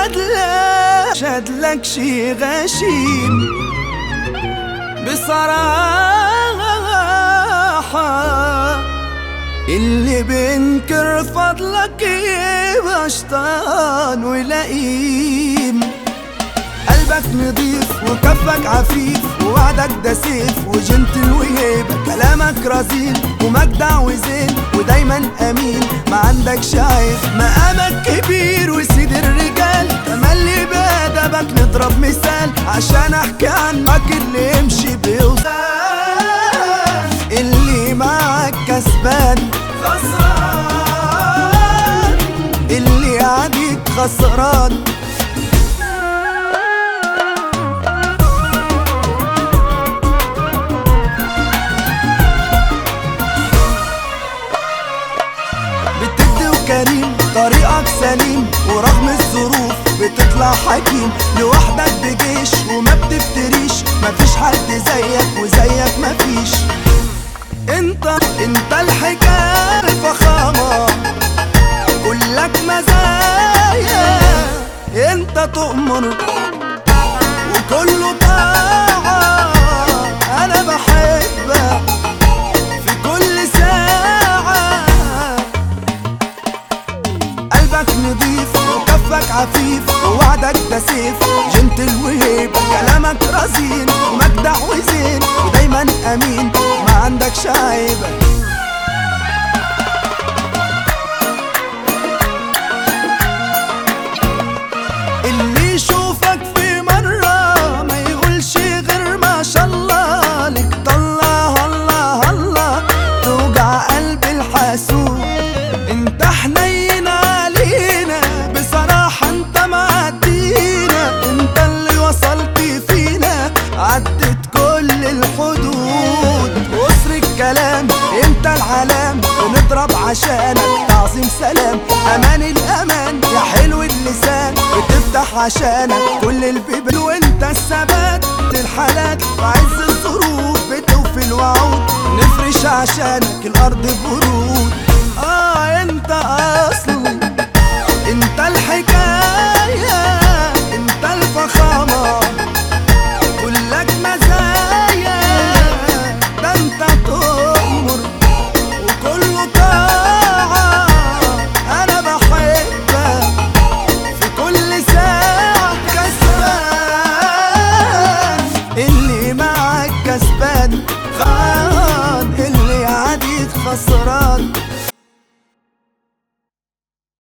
بدلة شادلك شي غشيم بصراحة اللي بينكر فضلك يبقى شطان ولئيم قلبك نضيف وكفك عفيف ووعدك ده سيف وجنتل وهيبة كلامك رزين ومجدع وزين ودايما امين ما عندكش عيب مقامك كبير وسيد الرجال تملي بأدبك نضرب مثال عشان احكي عنك اللي يمشي بيوصل اللي معك كسبان خسران اللي عليك خسران بتدي وكريم طريقك سليم ورغم الظروف بتطلع حكيم لوحدك بجيش وما بتفتريش مفيش حد زيك وزيك مفيش انت انت الحكاية الفخامة كلك مزايا انت تؤمر وكله طاعة انا بحبك في كل ساعة قلبك نضيف وكفك عفيف ووعدك ده سيف جنتل وهيبة كلامك رزين ومجدع وزين ودايما امين ما عندكش عيبة اللي يشوفك في مرة ما يقولش غير ما شاء الله لك طلع الله الله توجع قلب الحاسوب انت حنين علينا بصراحة انت معدينا انت اللي وصلت فينا عدت كل الحدود قصر الكلام انت العلام بنضرب عشانك تعظيم سلام امان الامان يا حلو اللسان بتفتح عشانك كل البيبان وانت الثبات للحالات وعز الظروف بتوفي الوعود نفرش عشانك الارض برود اه انت اصلي انت الحكاية انت الفخامة كلك مزايا ده انت تؤمر وكله طاعة انا بحبك في كل ساعة كسبان اللي معك كسبان خان اللي عاديك خسران